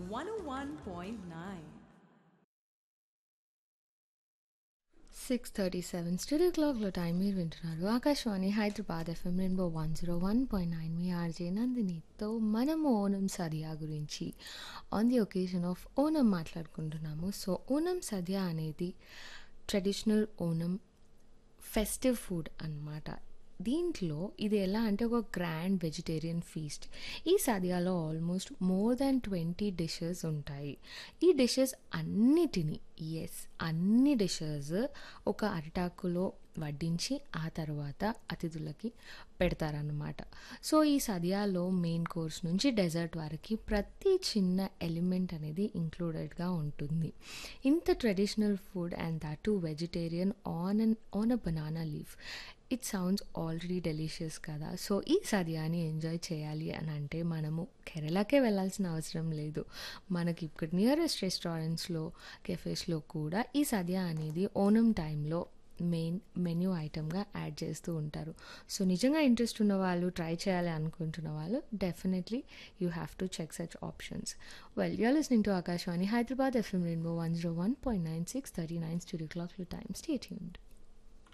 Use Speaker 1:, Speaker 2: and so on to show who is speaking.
Speaker 1: 101.9.
Speaker 2: Six thirty seven studio క్లాక్లో time మీరు వింటున్నారు Akashvani Hyderabad FM rainbow one zero one point nine మీ ఆర్జే నందినితో మనము ఓనం సదియా గురించి on the occasion of Onam మాట్లాడుకుంటున్నాము సో ఓనం సద్య అనేది ట్రెడిషనల్ ఓనం ఫెస్టివ్ ఫుడ్ అన్నమాట దీంట్లో ఇది ఎలా అంటే ఒక గ్రాండ్ వెజిటేరియన్ ఫీస్ట్ ఈ సదియాలో almost more than twenty dishes ఉంటాయి ఈ డిషెస్ అన్నిటినీ ఎస్ అన్ని డిషెస్ ఒక అరిటాకులో వడ్డించి ఆ తర్వాత అతిథులకి పెడతారన్నమాట సో ఈ సదియాలో మెయిన్ కోర్స్ నుంచి డెజర్ట్ వరకు ప్రతి చిన్న ఎలిమెంట్ అనేది ఇంక్లూడెడ్గా ఉంటుంది ఇంత traditional food and that too vegetarian on an on a banana leaf it sounds already delicious కదా సో ఈ సదియాని ఎంజాయ్ చేయాలి అని అంటే మనము కేరళకే వెళ్ళాల్సిన అవసరం లేదు మనకి ఇక్కడ నియరెస్ట్ రెస్టారెంట్స్లో కెఫేస్లో కూడా ఈ సదియా అనేది ఓనం టైంలో మెయిన్ మెన్యూ ఐటమ్గా యాడ్ చేస్తూ ఉంటారు సో నిజంగా ఇంట్రెస్ట్ ఉన్న వాళ్ళు ట్రై చేయాలి అనుకుంటున్న వాళ్ళు definitely you have to check such options well you're listening to Akashvani Hyderabad FM rainbow one zero one point nine six thirty nine studio క్లాక్లో టైమ్ స్టే ట్యూన్డ్